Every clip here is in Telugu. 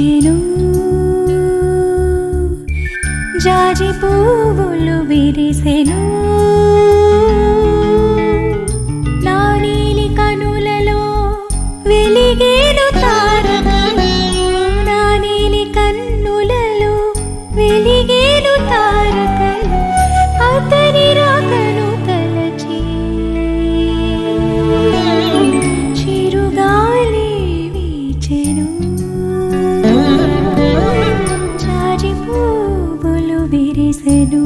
వీచెను జాజి పువ్వులు విరిసెను నా నీలి కనులలో వెలిగేను తారకలు నా నీలి కన్నులలో వెలిగేను తారకలు అతని రాకను తలచి చిరుగాలి వీచెను జాజి పువ్వులు విరిసెను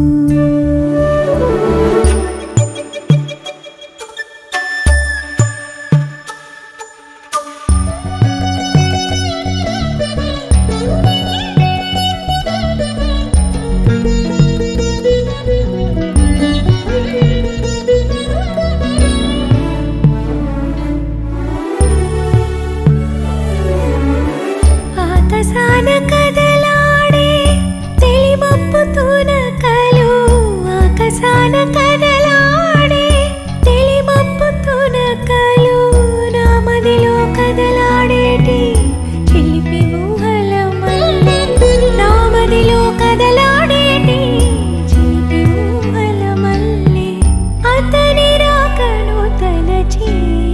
ఆకాశాన కదలాడే తెలిమప్పు తునకలు ఆకాశాన కదలాడే తెలిమప్పు తునకలు నా మదిలో కదలాడేటి చిలిపి ఊహల మల్లె నా మదిలో కదలాడేటి చిలిపి ఊహల మల్లె అతని రాకను తలచి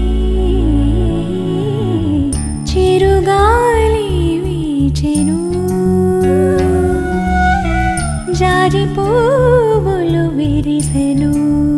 చిరుగాలి వీచెను జాజి పువ్వులు విరిసెను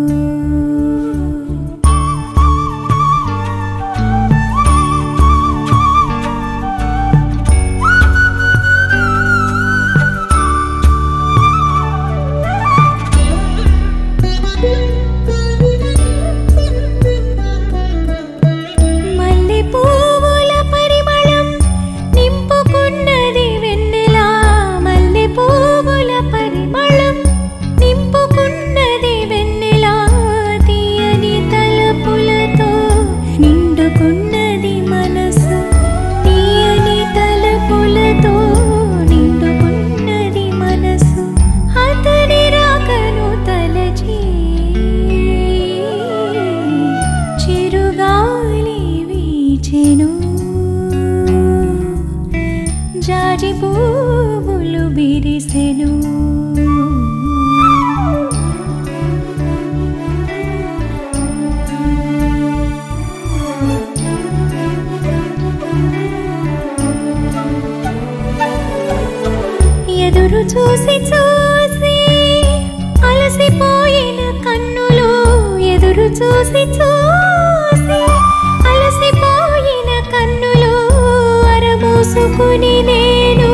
మల్లె పువ్వుల పరిమళం నింపుకున్నది వెన్నెలా మల్లె పువ్వుల పరిమళం నింపుకున్నది వెన్నెలా తీయని తలపులతో నిండుకున్నది మనసు తీయని తలపులతో నిండుకున్నది మనసు అతని రాకను తలచి చిరుగాలి వీచెను జాజి పువ్వులు విరిసెను ఎదురు చూసి చూసి అలసిపోయిన కన్నులు ఎదురు చూసి చూసి అలసిపోయిన కన్నులు అరమూసుకుని నేను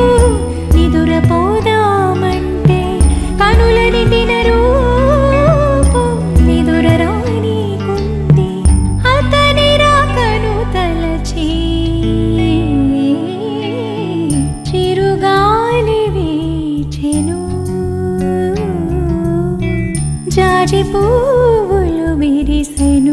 నిదురపోదామంటే కనులని తినరు నిదురరాని కుంది అతని రాకను తలచి చిరుగాలి వీచెను జాజి పువ్వులు విరిసెను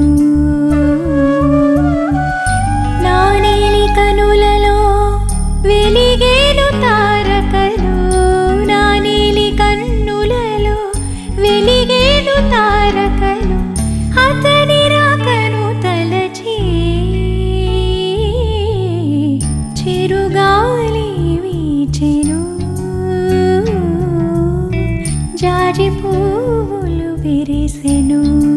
నా నీలి కనులలో వెలిగేను తారకలు నా నీలి కన్నులలో వెలిగేను తారకలు అతని రాకను తలచి చిరుగాలి వీచెను జాజి పువ్వులు విరిసెను